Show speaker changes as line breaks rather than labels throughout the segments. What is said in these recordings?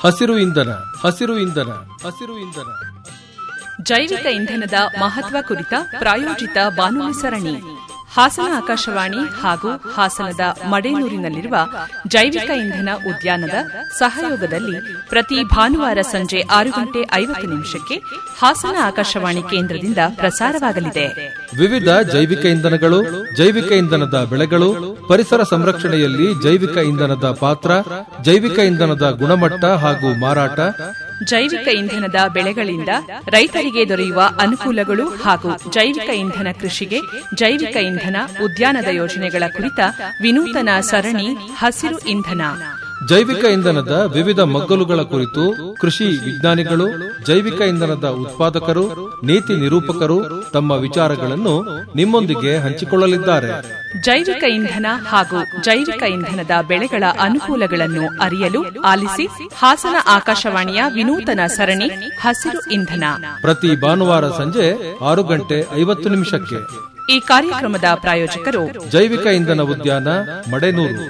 ಹಸಿರು ಇಂಧನ ಹಸಿರು ಇಂಧನ ಹಸಿರು ಇಂಧನ
ಜೈವಿಕ ಇಂಧನದ ಮಹತ್ವ ಕುರಿತ ಪ್ರಾಯೋಜಿತ ಬಾನುಲಿ ಸರಣಿ ಹಾಸನ ಆಕಾಶವಾಣಿ ಹಾಗೂ ಹಾಸನದ ಮಡೇನೂರಿನಲ್ಲಿರುವ ಜೈವಿಕ ಇಂಧನ ಉದ್ಯಾನದ ಸಹಯೋಗದಲ್ಲಿ ಪ್ರತಿ ಭಾನುವಾರ ಸಂಜೆ ಆರು ಗಂಟೆ ಐವತ್ತು ನಿಮಿಷಕ್ಕೆ ಹಾಸನ ಆಕಾಶವಾಣಿ ಕೇಂದ್ರದಿಂದ ಪ್ರಸಾರವಾಗಲಿದೆ
ವಿವಿಧ ಜೈವಿಕ ಇಂಧನಗಳು ಜೈವಿಕ ಇಂಧನದ ಬೆಳೆಗಳು ಪರಿಸರ ಸಂರಕ್ಷಣೆಯಲ್ಲಿ ಜೈವಿಕ ಇಂಧನದ ಪಾತ್ರ ಜೈವಿಕ ಇಂಧನದ ಗುಣಮಟ್ಟ ಹಾಗೂ ಮಾರಾಟ
ಜೈವಿಕ ಇಂಧನದ ಬೆಳೆಗಳಿಂದ ರೈತರಿಗೆ ದೊರೆಯುವ ಅನುಕೂಲಗಳು ಹಾಗೂ ಜೈವಿಕ ಇಂಧನ ಕೃಷಿಗೆ ಜೈವಿಕ ಇಂಧನ ಉದ್ಯಾನದ ಯೋಜನೆಗಳ ಕುರಿತ ವಿನೂತನ ಸರಣಿ ಹಸಿರು ಇಂಧನ
ಜೈವಿಕ ಇಂಧನದ ವಿವಿಧ ಮಗ್ಗಲುಗಳ ಕುರಿತು ಕೃಷಿ ವಿಜ್ಞಾನಿಗಳು ಜೈವಿಕ ಇಂಧನದ ಉತ್ಪಾದಕರು ನೀತಿ ನಿರೂಪಕರು ತಮ್ಮ ವಿಚಾರಗಳನ್ನು ನಿಮ್ಮೊಂದಿಗೆ ಹಂಚಿಕೊಳ್ಳಲಿದ್ದಾರೆ
ಜೈವಿಕ ಇಂಧನ ಹಾಗೂ ಜೈವಿಕ ಇಂಧನದ ಬೆಳೆಗಳ ಅನುಕೂಲಗಳನ್ನು ಅರಿಯಲು ಆಲಿಸಿ ಹಾಸನ ಆಕಾಶವಾಣಿಯ ವಿನೂತನ ಸರಣಿ ಹಸಿರು ಇಂಧನ
ಪ್ರತಿ ಭಾನುವಾರ ಸಂಜೆ ಆರು ಗಂಟೆ ಐವತ್ತು ನಿಮಿಷಕ್ಕೆ
ಈ ಕಾರ್ಯಕ್ರಮದ ಪ್ರಾಯೋಜಕರು
ಜೈವಿಕ ಇಂಧನ ಉದ್ಯಾನ ಮಡೆನೂರು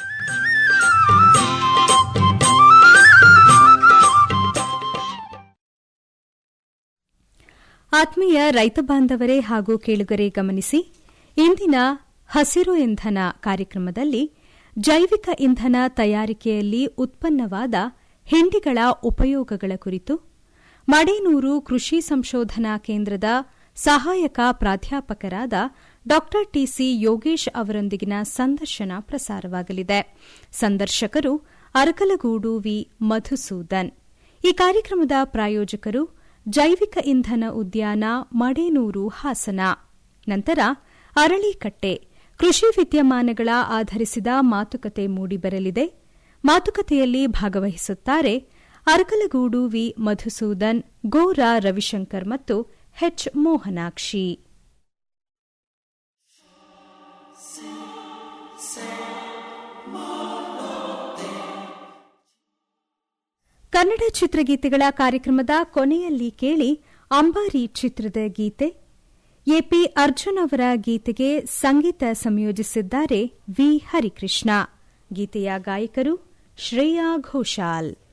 ಆತ್ಮೀಯ ರೈತ ಬಾಂಧವರೇ ಹಾಗೂ ಕೇಳುಗರೆ ಗಮನಿಸಿ ಇಂದಿನ ಹಸಿರು ಇಂಧನ ಕಾರ್ಯಕ್ರಮದಲ್ಲಿ ಜೈವಿಕ ಇಂಧನ ತಯಾರಿಕೆಯಲ್ಲಿ ಉತ್ಪನ್ನವಾದ ಹಿಂಡಿಗಳ ಉಪಯೋಗಗಳ ಕುರಿತು ಮಡೇನೂರು ಕೃಷಿ ಸಂಶೋಧನಾ ಕೇಂದ್ರದ ಸಹಾಯಕ ಪ್ರಾಧ್ಯಾಪಕರಾದ ಡಾ ಟಿಸಿ ಯೋಗೇಶ್ ಅವರೊಂದಿಗಿನ ಸಂದರ್ಶನ ಪ್ರಸಾರವಾಗಲಿದೆ ಸಂದರ್ಶಕರು ಅರಕಲಗೂಡು ವಿ ಮಧುಸೂದನ್ ಈ ಕಾರ್ಯಕ್ರಮದ ಪ್ರಾಯೋಜಕರು ಜೈವಿಕ ಇಂಧನ ಉದ್ಯಾನ ಮಡೇನೂರು ಹಾಸನ ನಂತರ ಅರಳಿಕಟ್ಟೆ ಕೃಷಿ ವಿದ್ಯಮಾನಗಳ ಆಧರಿಸಿದ ಮಾತುಕತೆ ಮೂಡಿಬರಲಿದೆ ಮಾತುಕತೆಯಲ್ಲಿ ಭಾಗವಹಿಸುತ್ತಾರೆ ಅರಕಲಗೂಡು ವಿ ಮಧುಸೂದನ್ ಗೋರಾ ರವಿಶಂಕರ್ ಮತ್ತು ಎಚ್ ಮೋಹನಾಕ್ಷಿ ಕನ್ನಡ ಚಿತ್ರಗೀತೆಗಳ ಕಾರ್ಯಕ್ರಮದ ಕೊನೆಯಲ್ಲಿ ಕೇಳಿ ಅಂಬಾರಿ ಚಿತ್ರದ ಗೀತೆ ಎಪಿ ಅರ್ಜುನ್ ಅವರ ಗೀತೆಗೆ ಸಂಗೀತ ಸಂಯೋಜಿಸಿದ್ದಾರೆ ವಿ ಹರಿಕೃಷ್ಣ ಗೀತೆಯ ಗಾಯಕರು ಶ್ರೇಯಾ ಘೋಷಾಲ್